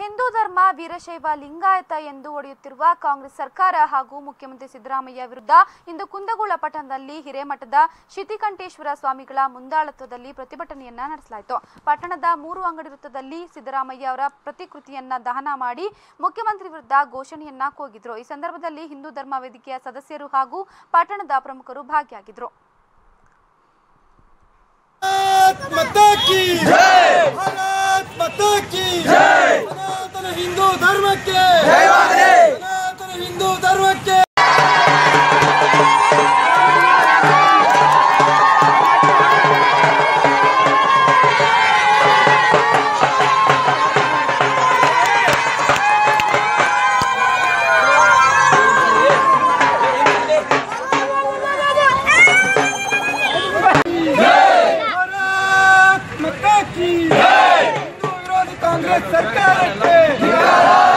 ಹಿಂದೂ ಧರ್ಮ ವೀರಶೈವ ಲಿಂಗಾಯತ ಎಂದು ಒಡೆಯುತ್ತಿರುವ ಕಾಂಗ್ರೆಸ್ ಸರ್ಕಾರ ಹಾಗೂ ಮುಖ್ಯಮಂತ್ರಿ ಸಿದ್ದರಾಮಯ್ಯ ವಿರುದ್ಧ ಇಂದು ಕುಂದಗೋಳ ಪಟ್ಟಣದಲ್ಲಿ ಹಿರೇಮಠದ ಶಿತಿಕಂಠೇಶ್ವರ ಸ್ವಾಮಿಗಳ ಮುಂದಾಳತ್ವದಲ್ಲಿ ಪ್ರತಿಭಟನೆಯನ್ನ ನಡೆಸಲಾಯಿತು ಪಟ್ಟಣದ ಮೂರು ಅಂಗಡಿ ವೃತ್ತದಲ್ಲಿ ಸಿದ್ದರಾಮಯ್ಯ ಅವರ ಪ್ರತಿಕೃತಿಯನ್ನ ದಹನ ಮಾಡಿ ಮುಖ್ಯಮಂತ್ರಿ ವಿರುದ್ಧ ಘೋಷಣೆಯನ್ನ ಕೂಗಿದ್ರು ಈ ಸಂದರ್ಭದಲ್ಲಿ ಹಿಂದೂ ಧರ್ಮ ವೇದಿಕೆಯ ಸದಸ್ಯರು ಹಾಗೂ ಪಟ್ಟಣದ ಪ್ರಮುಖರು ಭಾಗಿಯಾಗಿದ್ರು भारत माता की भारत माता की सनातन हिंदू धर्म के सनातन हिंदू धर्म के भारत माता की हिंदू विरोधी कांग्रेस सरकार के